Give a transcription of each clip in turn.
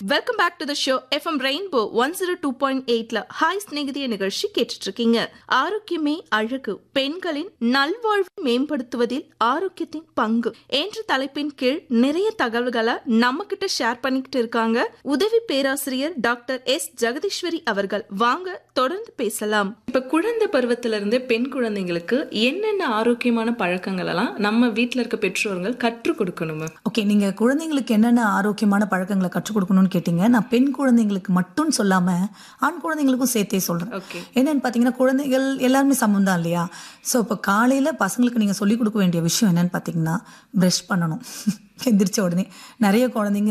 welcome back to the show FM Rainbow one zero two point எயிட்ல hi ஸ்நேகிதிய நிகழ்ச்சி கேட்டுட்டு இருக்கீங்க ஆரோக்கியமே அழகு பெண்களின் நல்வாழ்வை மேம்படுத்துவதில் ஆரோக்கியத்தின் பங்கு என்ற தலைப்பின் கீழ் நிறைய தகவல்களை நம்ம கிட்ட ஷேர் பண்ணிக்கிட்டு இருக்காங்க உதவி பேராசிரியர் டாக்டர் எஸ் ஜெகதீஸ்வரி அவர்கள் வாங்க தொடர்ந்து பேசலாம் இப்ப குழந்தை பருவத்தில இருந்து பெண் குழந்தைங்களுக்கு என்னென்ன ஆரோக்கியமான பழக்கங்கள் எல்லாம் நம்ம வீட்ல இருக்க பெற்றோர்கள் கற்றுக் கொடுக்கணும் ஓகே நீங்க குழந்தைங்களுக்கு என்னென்ன ஆரோக்கியமான பழக்கங்களை கற்றுக் கொடுக்கணும்னு கேட்டீங்க நான் பெண் குழந்தைங்களுக்கு மட்டும் சொல்லாம ஆண் குழந்தைங்களுக்கும் சேர்த்தே சொல்றேன் ஓகே என்னன்னு பாத்தீங்கன்னா குழந்தைகள் எல்லாருமே சமம் தான் இல்லையா ஸோ இப்போ காலையில பசங்களுக்கு நீங்க சொல்லிக் கொடுக்க வேண்டிய விஷயம் என்னன்னு பாத்தீங்கன்னா ப்ரஷ் பண்ணணும் எந்திரிச்ச உடனே நிறைய குழந்தைங்க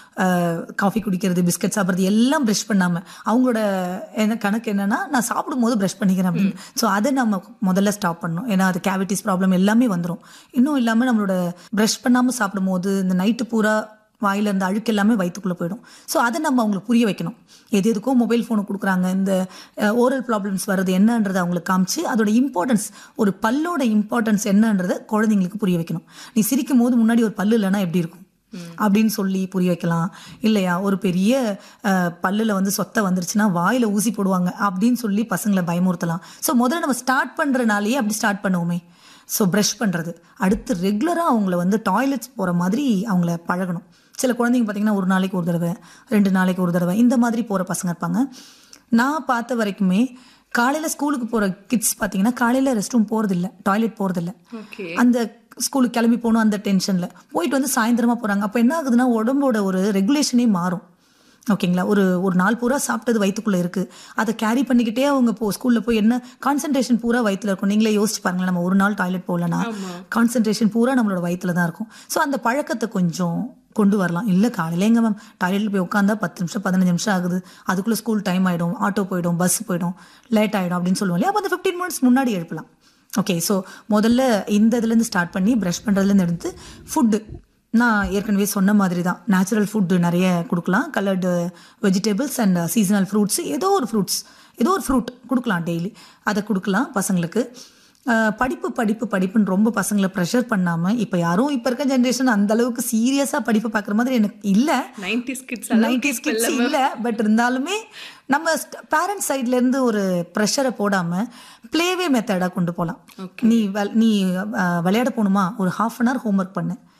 காஃபி குடிக்கிறது பிஸ்கட் சாப்பிட்றது எல்லாம் ப்ரஷ் பண்ணாம அவங்களோட என்ன கணக்கு என்னன்னா நான் சாப்பிடும் போது ப்ரஷ் பண்ணிக்கிறேன் அப்படின்னு ஸோ அதை நம்ம முதல்ல ஸ்டாப் பண்ணணும் ஏன்னா அது கேவிட்டிஸ் ப்ராப்ளம் எல்லாமே வந்துடும் இன்னும் இல்லாமல் நம்மளோட ப்ரஷ் பண்ணாமல் சாப்பிடும் போது இந்த நைட்டு பூரா வாயில இருந்த அழுக்கு எல்லாமே வயிற்றுக்குள்ளே போயிடும் ஸோ அதை நம்ம அவங்களுக்கு புரிய வைக்கணும் எது எதுக்கோ மொபைல் ஃபோனு கொடுக்குறாங்க இந்த ஓரல் ப்ராப்ளம்ஸ் வர்றது என்னன்றதை அவங்களுக்கு காமிச்சு அதோட இம்பார்ட்டன்ஸ் ஒரு பல்லோட இம்பார்ட்டன்ஸ் என்னன்றதை குழந்தைங்களுக்கு புரிய வைக்கணும் நீ சிரிக்கும் போது முன்னாடி ஒரு பல்லு இல்லைன்னா எப்படி இருக்கும் அப்படின்னு சொல்லி புரிய வைக்கலாம் இல்லையா ஒரு பெரிய அஹ், பல்லுல வந்து சொத்தை வந்துருச்சுன்னா வாயில ஊசி போடுவாங்க அப்படின்னு சொல்லி பசங்களை பயமுறுத்தலாம் ஸோ முதல்ல நம்ம ஸ்டார்ட் பண்றனாலேயே அப்படி ஸ்டார்ட் பண்ணுவோமே ஸோ ப்ரஷ் பண்ணுறது அடுத்து ரெகுலராக அவங்கள வந்து டாய்லெட்ஸ் போகிற மாதிரி அவங்கள பழகணும் சில குழந்தைங்க பார்த்தீங்கன்னா ஒரு நாளைக்கு ஒரு தடவை ரெண்டு நாளைக்கு ஒரு தடவை இந்த மாதிரி போகிற பசங்க இருப்பாங்க நான் பார்த்த வரைக்குமே காலையில் ஸ்கூலுக்கு போகிற கிட்ஸ் பார்த்தீங்கன்னா காலையில் ரெஸ்ட் ரூம் போகிறதில்ல டாய்லெட் போகிறதில்ல ஓகே அந்த ஸ்கூலுக்கு கிளம்பி போகணும் அந்த டென்ஷனில் போயிட்டு வந்து சாயந்தரமா போகிறாங்க அப்போ என்ன ஆகுதுன்னா உடம்போட ஒரு ரெகுலேஷனே மாறும் ஓகேங்களா ஒரு ஒரு நாள் பூரா சாப்பிட்டது வயிற்றுக்குள்ளே இருக்குது அதை கேரி பண்ணிக்கிட்டே அவங்க போ ஸ்கூலில் போய் என்ன கான்சன்ட்ரேஷன் பூரா வயிற்றுல இருக்கும் நீங்களே யோசிச்சு பாருங்களேன் நம்ம ஒரு நாள் டாய்லெட் போகலன்னா கான்சன்ட்ரேஷன் பூரா நம்மளோட வயிற்றுல தான் இருக்கும் ஸோ அந்த பழக்கத்தை கொஞ்சம் கொண்டு வரலாம் இல்லை காலையில எங்க மேம் டாய்லெட்டில் போய் உட்காந்தா பத்து நிமிஷம் பதினஞ்சு நிமிஷம் ஆகுது அதுக்குள்ளே ஸ்கூல் டைம் ஆகிடும் ஆட்டோ போயிடும் பஸ் போயிடும் லேட் ஆகிடும் அப்படின்னு சொல்லுவோம் இல்லையா அப்போ அந்த ஃபிஃப்டீன் மினிட்ஸ் முன்னாடி எழுப்பலாம் ஓகே ஸோ முதல்ல இந்த இதுலேருந்து ஸ்டார்ட் பண்ணி ப்ரஷ் பண்ணுறதுலேருந்து எடுத்து ஃபுட்டு நான் ஏற்கனவே சொன்ன மாதிரி தான் நேச்சுரல் ஃபுட்டு நிறைய கொடுக்கலாம் coloured vegetables and seasonal fruits ஏதோ ஒரு ஃப்ரூட்ஸ் ஏதோ ஒரு ஃப்ரூட் கொடுக்கலாம் டெய்லி அதை கொடுக்கலாம் பசங்களுக்கு அஹ், படிப்பு படிப்பு படிப்புன்னு ரொம்ப பசங்களை ப்ரெஷர் பண்ணாமல் இப்போ யாரும் இப்போ இருக்க ஜென்ரேஷன் அந்த அளவுக்கு சீரியஸாக படிப்பு பார்க்குற மாதிரி எனக்கு இல்லை நைன்டிஸ் கிட்ஸ் நைன்டிஸ் கிட்ஸ் இல்ல பட் இருந்தாலுமே நம்ம பேரண்ட்ஸ் சைட்ல இருந்து ஒரு ப்ரெஷரை போடாம பிளேவே மெத்தடா கொண்டு போலாம் நீ வெ- நீ அஹ், விளையாட போகணுமா ஒரு ஹாஃப் அன் ஹவர் ஹோம்ஒர்க் பண்ணு